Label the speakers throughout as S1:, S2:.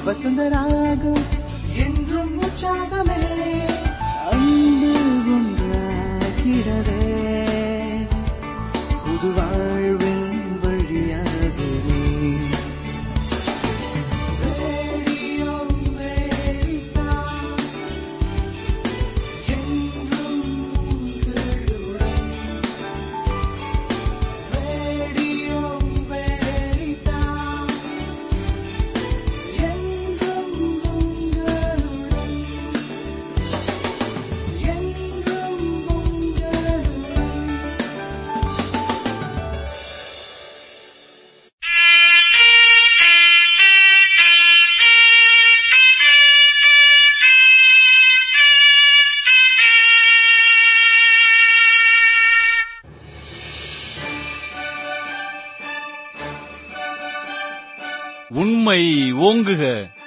S1: வசந்தராகம் என்றும் உற்சாகமே அன்பு ஒன்றாகிடவே புது வாழ்வின் வழியாகவே ரேடியோ அமெரிக்கா, என்றும் உங்களுடன். ரேடியோ அமெரிக்கா, என்றும் உங்களுடன். என்றும் உங்களுடன்.
S2: உண்மை ஓங்குக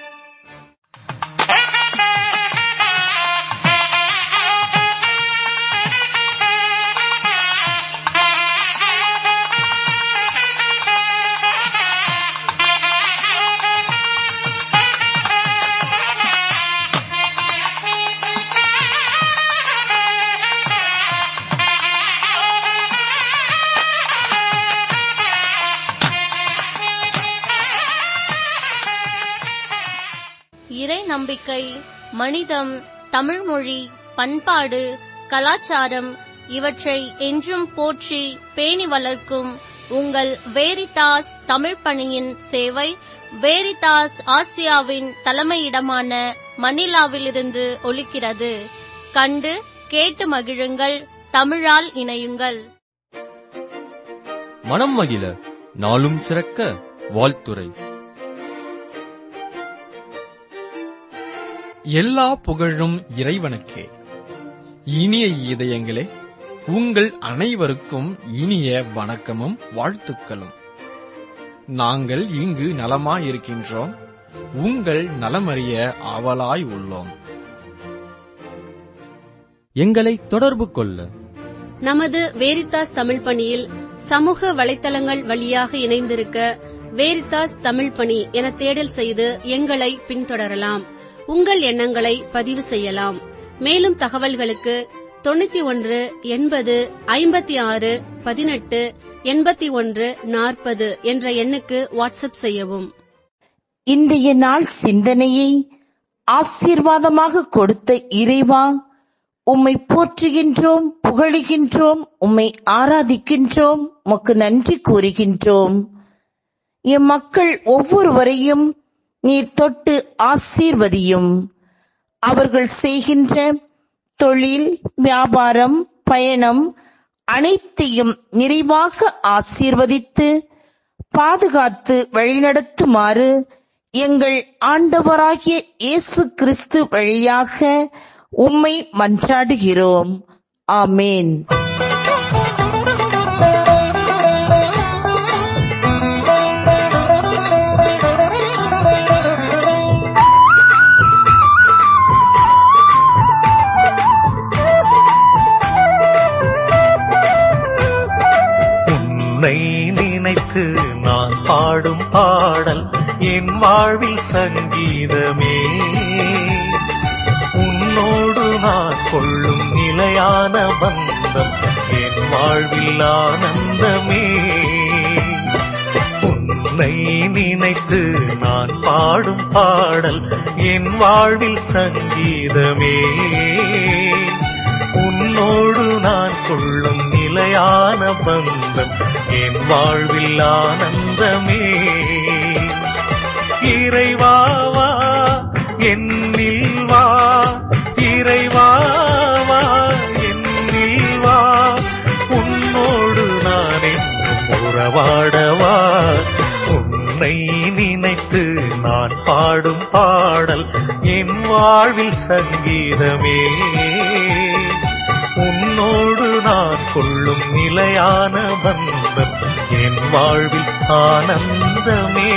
S3: இறை நம்பிக்கை மனிதம் தமிழ்மொழி பண்பாடு கலாச்சாரம் இவற்றை என்றும் போற்றி பேணி வளர்க்கும் உங்கள் வேரிதாஸ் தமிழ் பணியின் சேவை வேரிதாஸ் ஆசியாவின் தலைமையிடமான மணிலாவிலிருந்து ஒலிக்கிறது கண்டு கேட்டு மகிழுங்கள் தமிழால் இணையுங்கள்
S4: மனம் மகிழ நாளும் சிறக்க வாழ்த்துரை
S5: எல்லா புகழும் இறைவனுக்கே இனிய இதயங்களே உங்கள் அனைவருக்கும் இனிய வணக்கமும் வாழ்த்துக்களும் நாங்கள் இங்கு நலமாயிருக்கின்றோம் உங்கள் நலமறிய ஆவலாய் உள்ளோம்
S4: எங்களை தொடர்பு கொள்ள
S6: நமது வேரித்தாஸ் தமிழ் பணியில் சமூக வலைத்தளங்கள் வழியாக இணைந்திருக்க வேரித்தாஸ் தமிழ் பணி என தேடல் செய்து எங்களை பின்தொடரலாம் உங்கள் எண்ணங்களை பதிவு செய்யலாம் மேலும் தகவல்களுக்கு தொண்ணூத்தி ஒன்று எண்பது ஐம்பத்தி ஆறு பதினெட்டு எண்பத்தி ஒன்று நாற்பது என்ற எண்ணுக்கு வாட்ஸ்அப் செய்யவும்
S7: இன்றைய நாள் சிந்தனையை ஆசீர்வாதமாக கொடுத்த இறைவா உம்மை போற்றுகின்றோம் புகழுகின்றோம் உம்மை ஆராதிக்கின்றோம் உமக்கு நன்றி கூறுகின்றோம் எம் மக்கள் ஒவ்வொருவரையும் நீர் தொட்டு ஆசீர்வதியும் அவர்கள் செய்கின்ற தொழில் வியாபாரம் பயணம் அனைத்தையும் நிறைவாக ஆசீர்வதித்து பாதுகாத்து வழிநடத்துமாறு எங்கள் ஆண்டவராகிய இயேசு கிறிஸ்து வழியாக உம்மை மன்றாடுகிறோம் ஆமேன்
S8: உன்னை நினைத்து நான் பாடும் பாடல் என் வாழ்வில் சங்கீதமே உன்னோடு நான் கொள்ளும் நிலையான பந்தம் என் வாழ்வில் ஆனந்தமே உன்னை நினைத்து நான் பாடும் பாடல் என் வாழ்வில் சங்கீதமே உன்னோடு நான் கொள்ளும் நிலையான பந்தம் என் வாழ்வில் ஆனந்தமே இறைவாவா என்னில் வா இறைவாவா என்னில் வா உன்னோடு நான் என்றும் உறவாடவா உன்னை நினைத்து நான் பாடும் பாடல் என் வாழ்வில் சங்கீதமே உன்னோடு நான் கொள்ளும் நிலையான பந்தம் என் வாழ்வில் ஆனந்தமே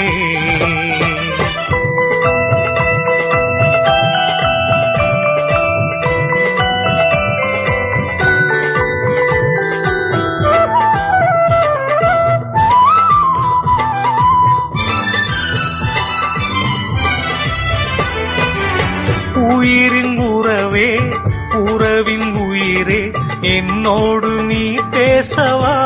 S8: உயிரின் உறவே உறவின் உயிரே என்னோடு நீ பேசவா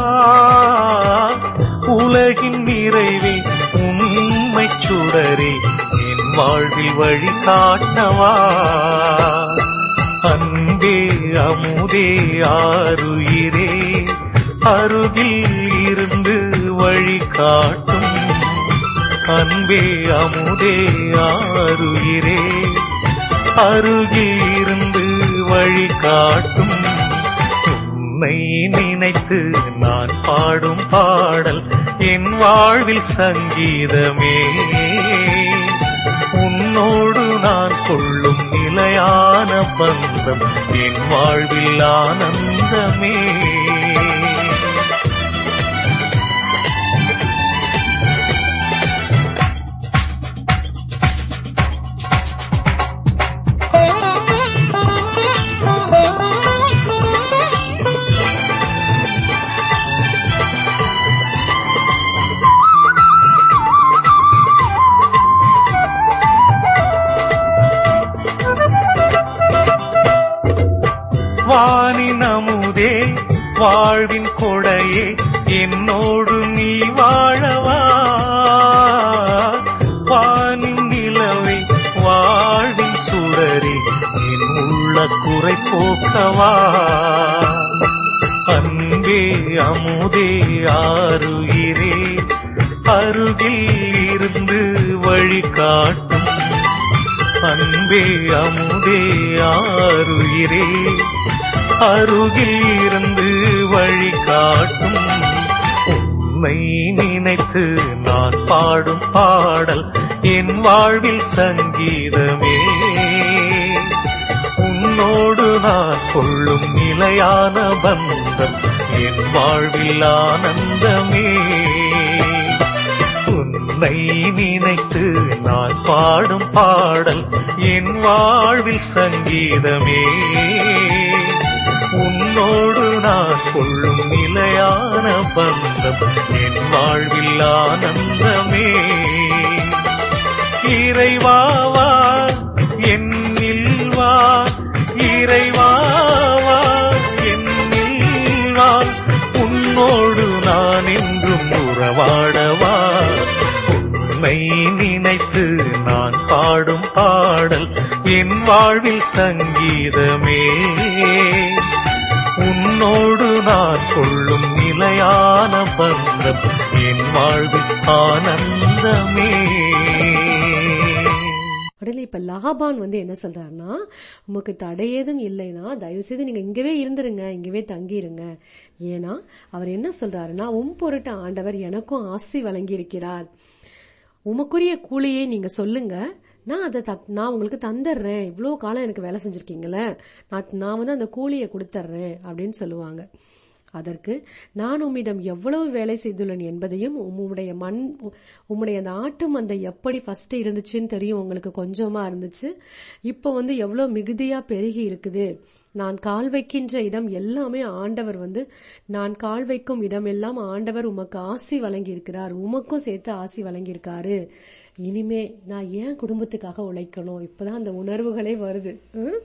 S8: உலகின் நிறைவே உண்மை சுடரே என் வாழ்வில் வழி காட்டவா அன்பே அமுதே ஆருயிரே அருகில் இருந்து வழி காட்டும் அன்பே அமுதே ஆருயிரே அருகில் இருந்து வழி காட்டும் உன்னை நினைத்து நான் பாடும் பாடல் என் வாழ்வில் சங்கீதமே உன்னோடு நான் கொள்ளும் நிலையான பந்தம் என் வாழ்வில் ஆனந்தமே வானின் அமுதே வாழ்வின் கொடையே என்னோடு நீ வாழவா வானின் நிலவை வாழ்வின் சுடரே என் உள்ள குறை போக்கவா அன்பே அமுதே ஆருயிரே அருகில் இருந்து வழி காட்டும் அன்பே அமுதே ஆருயிரே அருகில் இருந்து வழி காட்டும் உன்னை நினைத்து நான் பாடும் பாடல் என் வாழ்வில் சங்கீதமே உன்னோடு நான் கொள்ளும் நிலையான பந்தம் என் வாழ்வில் ஆனந்தமே உன்னை நினைத்து நான் பாடும் பாடல் என் வாழ்வில் சங்கீதமே உன்னோடு நான் கொள்ளும் நிலையான பந்தம் என் வாழ்வில் ஆனந்தமே இறைவாவா என்னில் வா இறைவாவா என்னில் வா உன்னோடு நான் என்றும் உறவாடவா உன்னை நினைத்து நான் பாடும் பாடல் என் வாழ்வில் சங்கீதமே உன்னோடு நான் கொள்ளும் நிலையான பந்தம் என் வாழ்வில் ஆனந்தமே
S9: உடனே இப்ப லாபான் வந்து என்ன சொல்றாருன்னா உமக்கு தடையேதும் இல்லைன்னா தயவு செய்து நீங்க இங்கவே இருந்துருங்க இங்கவே தங்கிருங்க ஏன்னா அவர் என்ன சொல்றாருன்னா உம் பொருட்டு ஆண்டவர் எனக்கும் ஆசி வழங்கி இருக்கிறார் உமக்குரிய கூலியை நீங்க சொல்லுங்க நான் அதை தத்- நான் உங்களுக்கு தந்துடுறேன் இவ்வளோ காலம் எனக்கு வேலை செஞ்சிருக்கீங்களே நான் நான் வந்து அந்த கூலியை கொடுத்துட்றேன் அப்படின்னு சொல்லுவாங்க அதற்கு நான் உம்மிடம் எவ்வளவு வேலை செய்துள்ளேன் என்பதையும் உம்முடைய மண் உம்முடைய அந்த ஆட்டு மந்தை எப்படி ஃபர்ஸ்ட் இருந்துச்சுன்னு தெரியும் உங்களுக்கு கொஞ்சமா இருந்துச்சு இப்போ வந்து எவ்வளவு மிகுதியா பெருகி இருக்குது நான் கால் வைக்கின்ற இடம் எல்லாமே ஆண்டவர் வந்து நான் கால் வைக்கும் இடம் எல்லாம் ஆண்டவர் உமக்கு ஆசி வழங்கி இருக்கிறார் உமக்கும் சேர்த்து ஆசி வழங்கியிருக்காரு இனிமே நான் ஏன் குடும்பத்துக்காக உழைக்கணும் இப்பதான் அந்த உணர்வுகளே வருது ம்?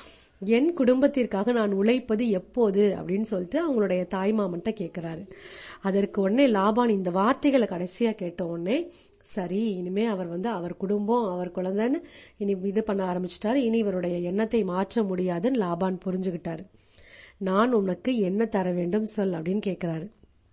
S9: என் குடும்பத்திற்காக நான் உழைப்பது எப்போது அப்படின்னு சொல்லிட்டு அவங்களுடைய தாய்மாமன்ட்ட கேக்குறாரு அதற்கு உடனே லாபான் இந்த வார்த்தைகளை கடைசியா கேட்ட உடனே சரி இனிமே அவர் வந்து அவர் குடும்பம் அவர் குழந்தைன்னு இனி இது பண்ண ஆரம்பிச்சிட்டாரு இனி இவருடைய எண்ணத்தை மாற்ற முடியாதுன்னு லாபான் புரிஞ்சுகிட்டாரு நான் உனக்கு என்ன தர வேண்டும் சொல் அப்படின்னு கேக்குறாரு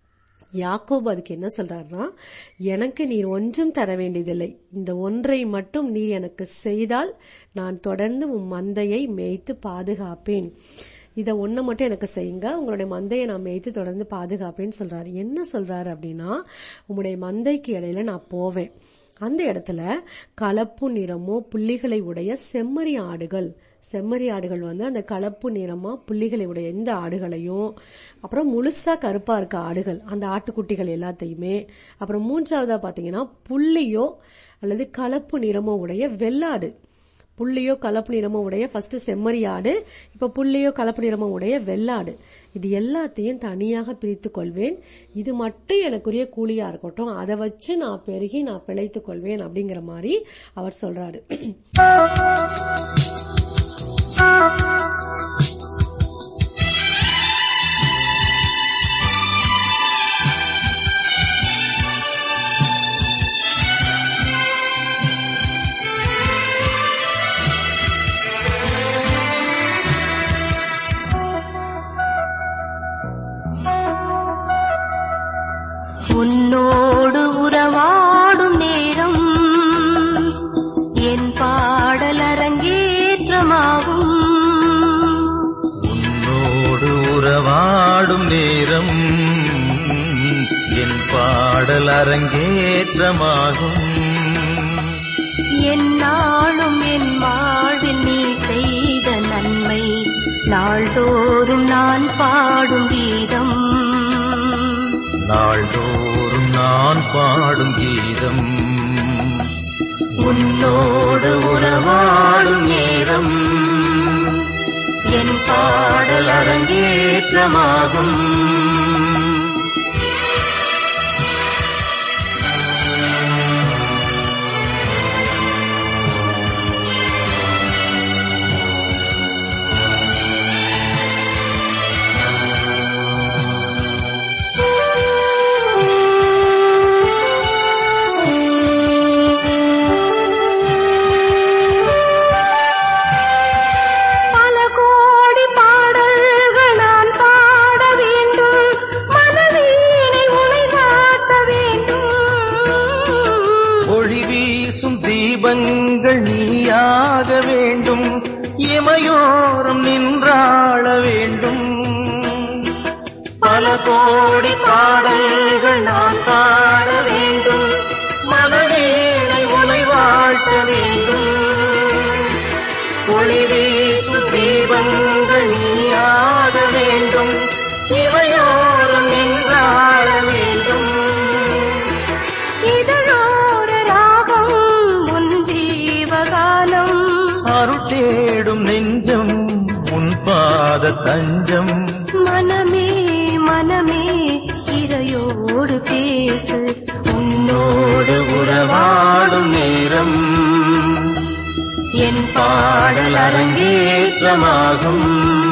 S9: யாக்கோபு அதுக்கு என்ன சொல்றாருன்னா எனக்கு நீர் ஒன்றும் தர வேண்டியதில்லை இந்த ஒன்றை மட்டும் நீர் எனக்கு செய்தால் நான் தொடர்ந்து உன் மந்தையை மேய்த்து பாதுகாப்பேன் இத ஒண்ண மட்டும் எனக்கு செய்யுங்க உங்களுடைய மந்தையை நான் மேய்த்து தொடர்ந்து பாதுகாப்பேன்னு சொல்றாரு என்ன சொல்றாரு அப்படின்னா உங்களுடைய மந்தைக்கு இடையில நான் போவேன் அந்த இடத்துல கலப்பு நிறமோ புள்ளிகளை உடைய செம்மறி ஆடுகள் செம்மறி ஆடுகள் வந்து அந்த கலப்பு நிறமா புள்ளிகளை உடைய எந்த ஆடுகளையும் அப்புறம் முழுசா கருப்பா இருக்க ஆடுகள் அந்த ஆட்டுக்குட்டிகள் எல்லாத்தையுமே அப்புறம் மூன்றாவதா பாத்தீங்கன்னா புள்ளியோ அல்லது கலப்பு நிறமோ உடைய வெள்ளாடு புள்ளியோ கலப்பு நிறமோ உடைய ஃபர்ஸ்ட் செம்மறி ஆடு இப்ப புள்ளியோ கலப்பு நிறமோ உடைய வெள்ளாடு இது எல்லாத்தையும் தனியாக பிரித்துக் கொள்வேன் இது மட்டும் எனக்குரிய கூலியா இருக்கட்டும் அதை வச்சு நான் பெருகி நான் பிழைத்துக் கொள்வேன் அப்படிங்கிற மாதிரி அவர் சொல்றாரு
S1: அரங்கேற்றமாகும்
S8: உன்னோடு உறவாடும் நேரம் என் பாடல் அரங்கேற்றமாகும்
S1: என்னாலும் என் வாழ்வில் நீ செய்த நன்மை நாள்தோறும் நான் பாடும் கீதம்
S8: நாள்தோறும் நான் பாடும் கீதம்
S1: உன்னோடு உறவாடும் நேரம் என் பாடல் அரங்கேற்றமாகும் பல கோடி பாடல்கள் நான் பாட வேண்டும் மனவீணை உனை காட்ட வேண்டும்
S8: ஒளி வீசும் தீபங்கள் நீயாக வேண்டும் இமையோரம் நின்றாள வேண்டும்
S1: பல கோடி பாடல்கள் நான் பாட வேண்டும் மனவீணை உனை வாழ்த்த வேண்டும் ஒளி வீசும் தீபங்கள் நீயாக வேண்டும் இவையோரம் நின்றாட வேண்டும் இதழோர ராகம் உன் ஜீவகாலம்
S8: அருள் தேடும் நெஞ்சம் உன் பாத தஞ்சம்
S1: மனமே மனமே இறையோடு பேசு உன்னோடு உறவாடும் நேரம் என் பாடல் அரங்கேற்றமாகும்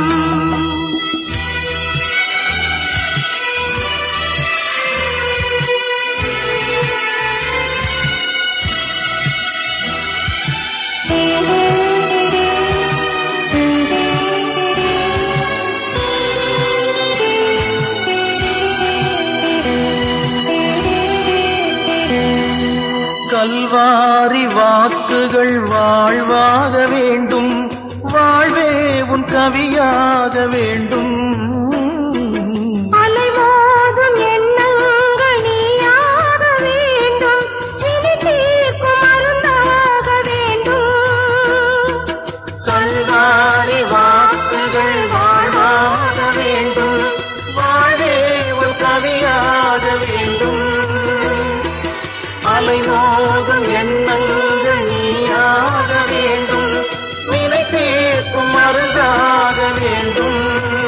S8: கல்வாரி வாக்குகள் வாழ்வாக வேண்டும் வாழ்வே உன் கவியாக வேண்டும்
S1: அலைமோதும் எண்ணங்கள் நீயாக வேண்டும் இனி தீர்க்கும் மருந்தாக வேண்டும் கல்வாரி வாக்குகள் வாழ்வாக வேண்டும் வாழே உன் கவியாக வேண்டும் அலைமோதும் எண்ணங்கள் நீயாக வேண்டும் வினை தீர்க்கும் மருந்தாக வேண்டும்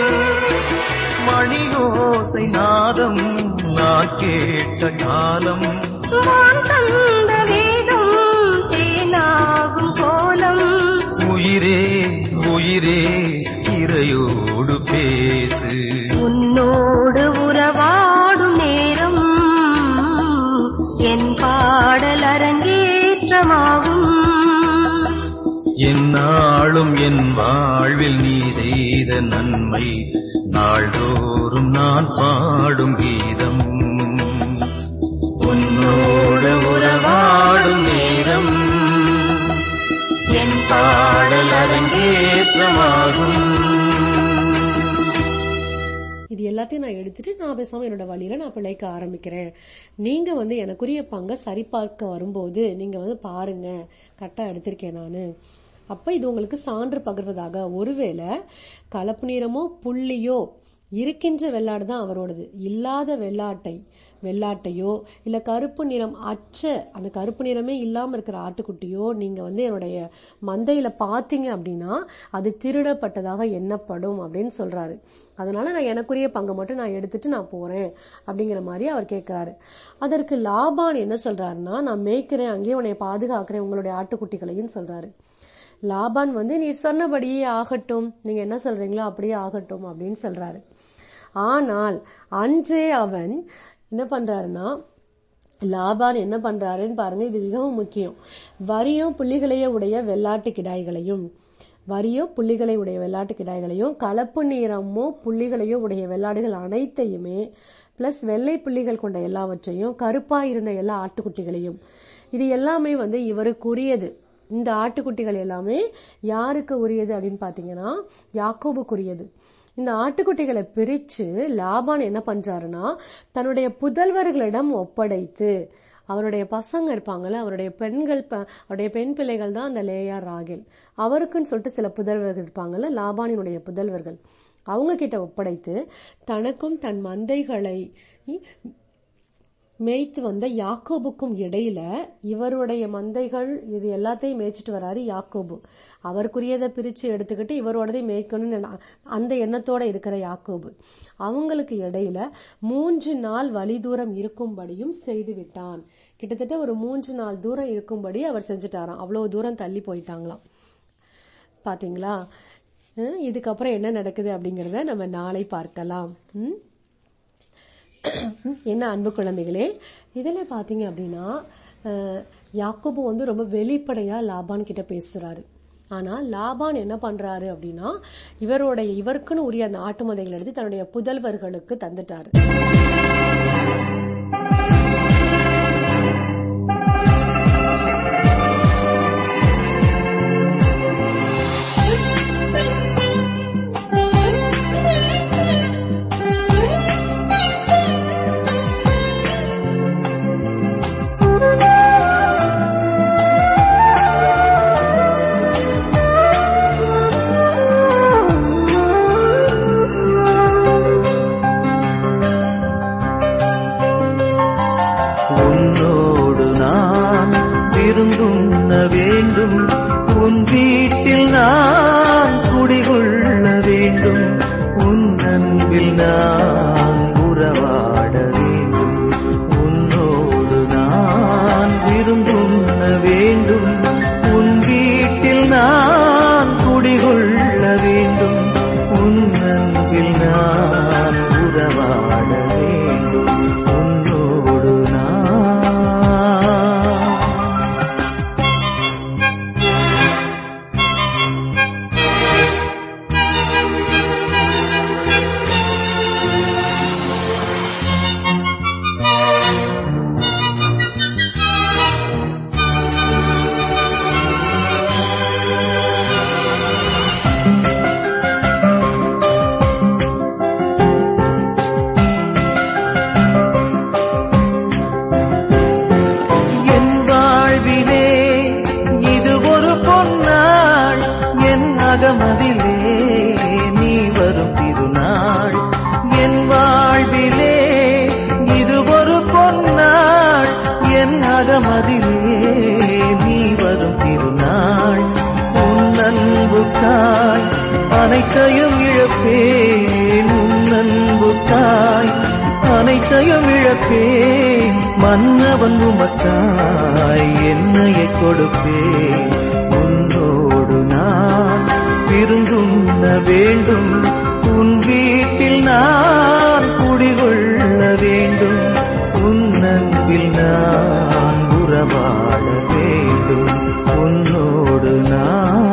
S8: மணியோசை நாதம் நான் கேட்ட காலம்
S1: வான் தந்த வேதம் தேனாகும் கோலம்
S8: உயிரே உயிரே இறையோடு பேசு
S1: உன்னோடு உறவாடும் நேரம் என் பாடல் அரங்கேற்றமாகும்
S8: என்னாலும் என் வாழ்வில் நீ செய்த நன்மை நாள்தோறும் நான் பாடும் கீதம் உன்னோடு உறவாடும் நேரம்
S1: என் பாடல் அரங்கேற்றமாகும்
S9: இது எல்லாத்தையும் நான் எடுத்துட்டு நான் பேசாம என்னோட வழியில நான் பிழைக்க ஆரம்பிக்கிறேன் நீங்க வந்து எனக்குரிய பங்கை சரிபார்க்க வரும்போது நீங்க வந்து பாருங்க கரெக்டா எடுத்திருக்கேன் நானு அப்ப இது உங்களுக்கு சான்று பகிர்வதாக ஒருவேளை கலப்பு நிறமோ புள்ளியோ இருக்கின்ற வெள்ளாடு தான் அவரோடது இல்லாத வெள்ளாட்டை வெள்ளாட்டையோ இல்ல கருப்பு நிறம் அச்ச அந்த கருப்பு நிறமே இல்லாம இருக்கிற ஆட்டுக்குட்டியோ நீங்க வந்து என்னுடைய மந்தையில பாத்தீங்க அப்படின்னா அது திருடப்பட்டதாக எண்ணப்படும் அப்படின்னு சொல்றாரு அதனால நான் எனக்குரிய பங்கை மட்டும் நான் எடுத்துட்டு நான் போறேன் அப்படிங்கிற மாதிரி அவர் கேட்கிறாரு அதற்கு லாபான் என்ன சொல்றாருன்னா நான் மேய்க்கிறேன் அங்கேயே உன்னை பாதுகாக்கிறேன் உங்களுடைய ஆட்டுக்குட்டிகளையும் சொல்றாரு லாபான் வந்து நீ சொன்னபடியே ஆகட்டும் நீங்க என்ன சொல்றீங்களோ அப்படியே ஆகட்டும் அப்படின்னு சொல்றாரு ஆனால் அன்றே அவன் என்ன பண்றாருன்னா லாபான் என்ன பண்றாருன்னு பாருங்க இது மிகவும் முக்கியம் வரியோ புள்ளிகளையோ உடைய வெள்ளாட்டு கிடாய்களையும் வரியோ புள்ளிகளை உடைய வெள்ளாட்டு கிடாய்களையும் கலப்பு நிறமோ புள்ளிகளையோ உடைய வெள்ளாடுகள் அனைத்தையுமே பிளஸ் வெள்ளை புள்ளிகள் கொண்ட எல்லாவற்றையும் கருப்பா இருந்த எல்லா ஆட்டுக்குட்டிகளையும் இது எல்லாமே வந்து இவருக்குரியது இந்த ஆட்டுக்குட்டிகள் எல்லாமே யாருக்கு உரியது அப்படின்னு பாத்தீங்கன்னா யாக்கோபுக்குரியது இந்த ஆட்டுக்குட்டிகளை பிரிச்சு லாபான் என்ன பண்றாருன்னா தன்னுடைய புதல்வர்களிடம் ஒப்படைத்து அவருடைய பசங்க இருப்பாங்கல்ல அவருடைய பெண்கள் ப- அவருடைய பெண் பிள்ளைகள் தான் அந்த லேயா ராகேல் அவருக்குன்னு சொல்லிட்டு சில புதல்வர்கள் இருப்பாங்கல்ல லாபானினுடைய புதல்வர்கள் அவங்க கிட்ட ஒப்படைத்து தனக்கும் தன் மந்தைகளை மேய்த்து வந்த யாக்கோபுக்கும் இடையில இவருடைய மந்தைகள் இது எல்லாத்தையும் மேய்ச்சிட்டு வராரு யாக்கோபு அவருக்குரியதை பிரிச்சு எடுத்துக்கிட்டு இவரோடதை மேய்க்கணும்னு நா- அந்த எண்ணத்தோட இருக்கிற யாக்கோபு அவங்களுக்கு இடையில மூன்று நாள் வழி தூரம் இருக்கும்படியும் செய்து விட்டான் கிட்டத்தட்ட ஒரு மூன்று நாள் தூரம் இருக்கும்படி அவர் செஞ்சுட்டாராம் அவ்வளவு தூரம் தள்ளி போயிட்டாங்களாம் பாத்தீங்களா ஹம், இதுக்கப்புறம் என்ன நடக்குது அப்படிங்கறத நம்ம நாளை பார்க்கலாம் ம்? என்ன அன்பு குழந்தைகளே இதுல பாத்தீங்க அப்படின்னா அஹ், யாக்கோபு வந்து ரொம்ப வெளிப்படையா லாபான் கிட்ட பேசுறாரு ஆனா லாபான் என்ன பண்றாரு அப்படின்னா இவருடைய இவருக்குன்னு உரிய அந்த ஆட்டு மந்தைகளை எடுத்து தன்னுடைய புதல்வர்களுக்கு தந்துட்டாரு
S8: உன்னோடு நான் விருந்துண்ண வேண்டும் உன் வீட்டில் நான் குடிகொள்ள வேண்டும் உன் அன்பில் நான் உறவாட வேண்டும் உன்னோடு நான் விருந்துண்ண வேண்டும் உன் வீட்டில் நான் குடிகொள்ள வேண்டும் உன் அன்பில் நான் உறவாட வேண்டும் உன்னோடு நான் என் வாழ்விலே இது ஒரு பொன்னாள் என் அகமதிலே நீ வரும் திருநாள் என் வாழ்விலே இது ஒரு பொன்னாள் என் அகமதிலே நீ வரும் திருநாள் உன் அன்புக்காய் அனைத்தையும் இழப்பேன் உன் அன்புக்காய் அனைத்தையும் இழப்பேன் மன்னவன் உமக்காய் என்னையை கொடுப்பேன் உன்னோடு நான் விருந்துண்ண வேண்டும் உன் வீட்டில் நான் குடிகொள்ள வேண்டும் உன் அன்பில் நான் உறவாட வேண்டும் உன்னோடு நான்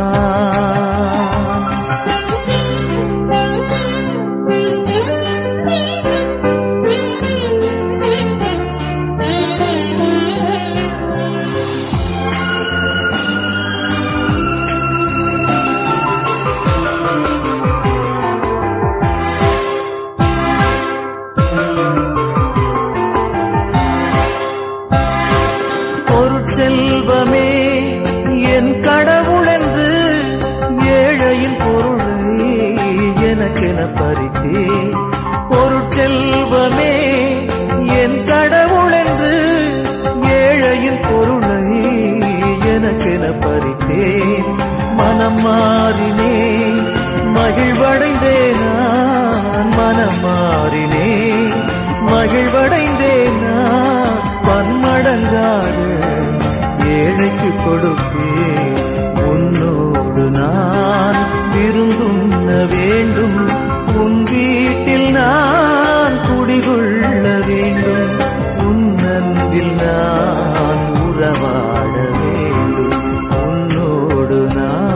S8: பொருட்செல்வமே என் கடவுளென்று ஏழையின் பொருளை எனக்கென பறித்தே பொருட்செல்வமே என் கடவுளென்று ஏழையின் பொருளை எனக்கென பறித்தேன் மனம் மாறினே மகிழ்வடைந்தேன் நான் மனம் மாறினே மகிழ்வடைந்தேன் நான் பன்மடங்காடு ஏழைக்கு கொடுப்பேன் உன்னோடு நான் விருந்துண்ண வேண்டும் உன் வீட்டில் நான் குடிகொள்ள வேண்டும் உன் அன்பில் நான் உறவாட வேண்டும் உன்னோடு நான்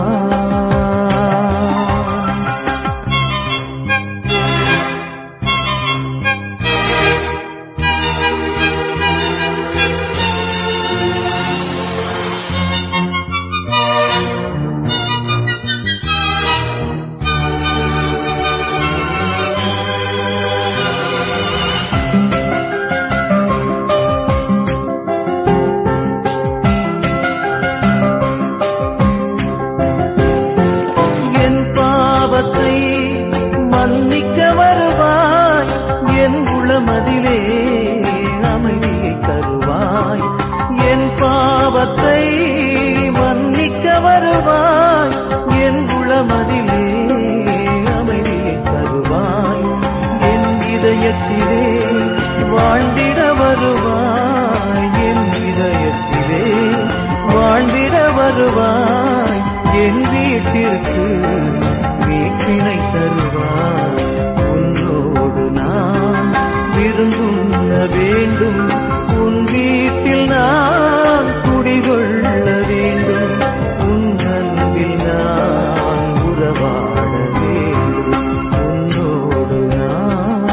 S8: உயிருக்கு மீட்பினை தருவார் உன்னோடு நான் விருந்துண்ண வேண்டும் உன் வீட்டில் நான் குடிகொள்ள வேண்டும் உன் அன்பில் நான் உறவாட வேண்டும் உன்னோடு நான்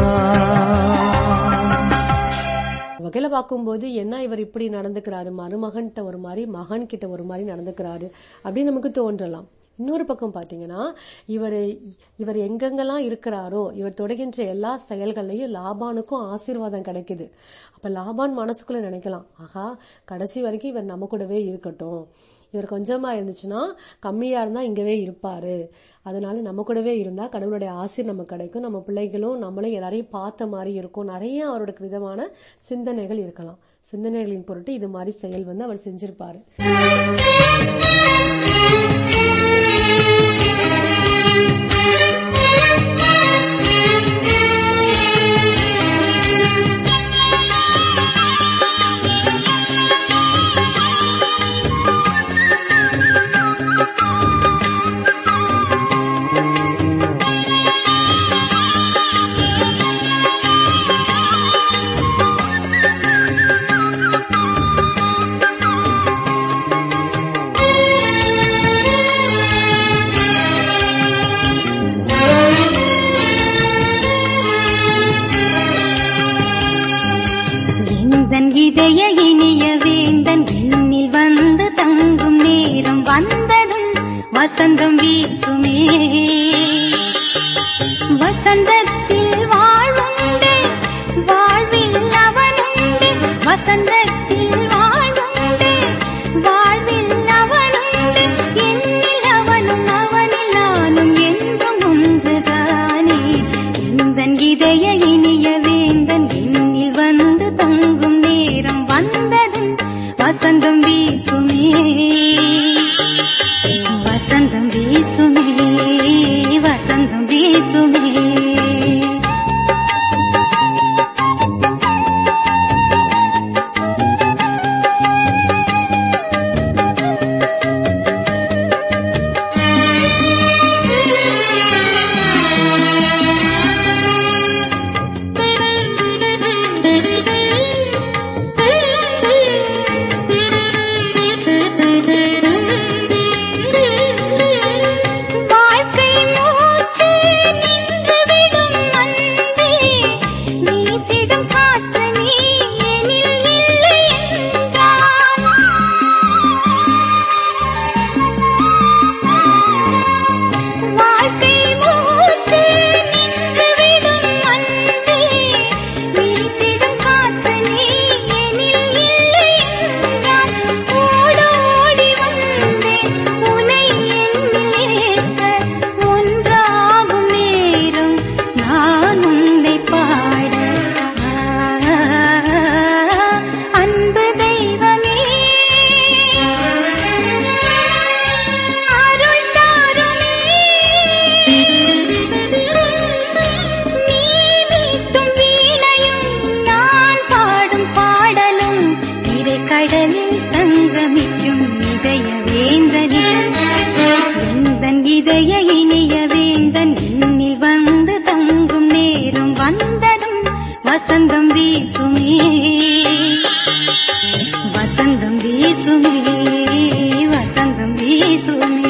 S9: வகையில பார்க்கும்போது என்ன இவர் இப்படி நடந்துக்கிறாரு மருமகன்கிட்ட ஒரு மாதிரி மகன் கிட்ட ஒரு மாதிரி நடந்துக்கிறாரு அப்படின்னு நமக்கு தோன்றலாம் இன்னொரு பக்கம் பாத்தீங்கன்னா இவர் இவர் எங்கெங்கெல்லாம் இருக்கிறாரோ இவர் தொடர்கின்ற எல்லா செயல்கள்லயும் லாபானுக்கும் ஆசீர்வாதம் கிடைக்குது அப்ப லாபான் மனசுக்குள்ள நினைக்கலாம் ஆஹா கடைசி வரைக்கும் இவர் நம்ம கூடவே இருக்கட்டும் இவர் கொஞ்சமா இருந்துச்சுன்னா கம்மியா இருந்தா இங்கவே இருப்பாரு அதனால நம்ம கூடவே இருந்தா கடவுளுடைய ஆசீர் நமக்கு கிடைக்கும் நம்ம பிள்ளைகளும் நம்மளும் எல்லாரையும் பார்த்த மாதிரி இருக்கும் நிறைய அவரோட விதமான சிந்தனைகள் இருக்கலாம் சிந்தனைகளின் பொருட்டு இது மாதிரி செயல் வந்து அவர் செஞ்சிருப்பாரு
S10: எந்தன் இதய இனிய வேந்தன் என்னில் வந்து தங்கும் நேரம் வந்ததும் வசந்தம் வீசுமே வசந்தத்தில் வாழ்வுண்டு வாழ்வில் அவனுண்டு வசந்தத்தில் வாழ்வுண்டு வாழ்வில் அவனுண்டு என்னில் அவனும் அவனில் நானும் என்றும் ஒன்றுதானே எந்தன் இதய இனிய வேந்தன் என்னில் வந்து தங்கும் நேரம் வந்ததும் வசந்தம் வீசுமே வசந்தம் வீசுமே வசந்தம் வீசுமே வாழ்க்கை மூச்சு நின்றுவிடும் அன்பே வீசிடும் காற்று நீ எனில் இல்லை என்றால் வாழ்க்கை மூச்சு நின்றுவிடும் அன்பே வீசிடும் காற்று நீ எனில் இல்லை என்றால் ஓடோடி வந்தேன் உனை என்னில் ஏற்க ஒன்றாகும் நேரம் நான் உன்னை பாட அன்பு தெய்வமே அருள் தாருமே நீ மீட்டும் வீணையும் நான் பாடும் பாடலும் கடலில் தங்கமிக்கும் இதய வேந்தனே எந்தன் இதய இனிய வேந்தன் என்னில் வந்து தங்கும் நேரம் வந்ததும் வசந்தம் வீசுமே வசந்தம் வீசுமே வசந்தம் வீசுமே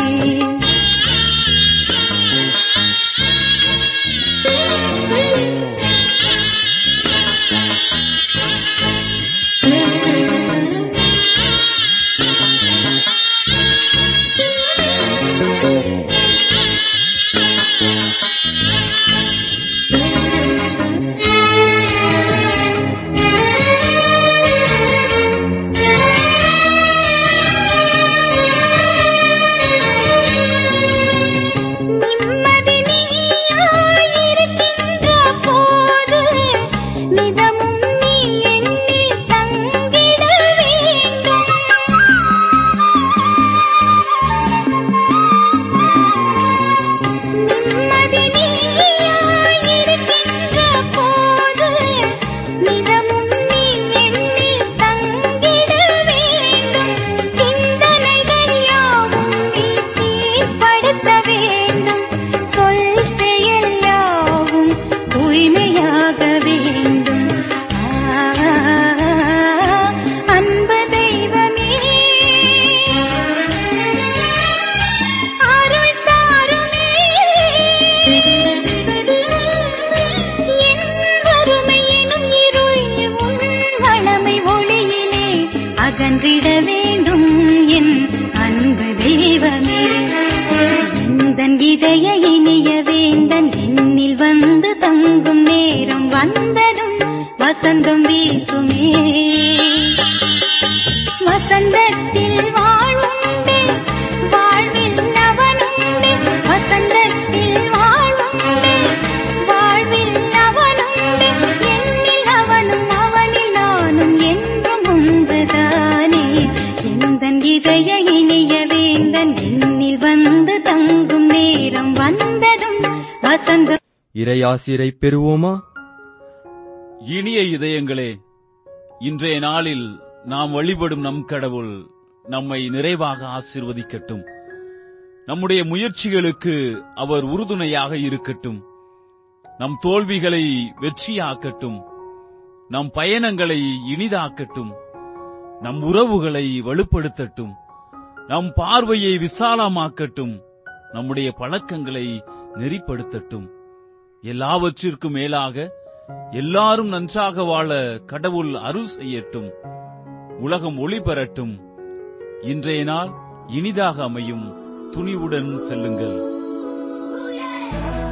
S10: நிம்மதி நீயாயிருக்கின்ற போது நிதமும் நீ என்னில் தங்கிட வேண்டும் நிம்மதி வென்றிட வேண்டும் என் அன்பு தெய்வமே எந்தன் இதய இனிய வேந்தன் என்னில் வந்து தங்கும் நேரம் வந்ததும் வசந்தம் வீசுமே வசந்தத்தில் வாழ்வுண்டு வாழ்வில் அவனுண்டு வசந்தத்தில் வாழ்வுண்டு வாழ்வில் அவனுண்டு என்னில் அவனும் அவனில் நானும் என்றும் ஒன்றுதானே எந்தன் இதய இனிய வேந்தன் என்னில் வந்து தங்கும் நேரம் வந்ததும் வசந்தம்
S4: இறையாசிரை பெறுவோமா
S2: இனிய இதயங்களே இன்றைய நாளில் நாம் வழிபடும் நம் கடவுள் நம்மை நிறைவாக ஆசீர்வதிக்கட்டும் நம்முடைய முயற்சிகளுக்கு அவர் உறுதுணையாக இருக்கட்டும் நம் தோல்விகளை வெற்றியாக்கட்டும் நம் பயணங்களை இனிதாக்கட்டும் நம் உறவுகளை வலுப்படுத்தட்டும் நம் பார்வையை விசாலமாக்கட்டும் நம்முடைய பழக்கங்களை நெறிப்படுத்தட்டும் எல்லாவற்றிற்கும் மேலாக எல்லாரும் நன்றாக வாழ கடவுள் அருள் செய்யட்டும் உலகம் ஒளி பெறட்டும் இன்றைய நாள் இனிதாக அமையும் துணிவுடன் செல்லுங்கள்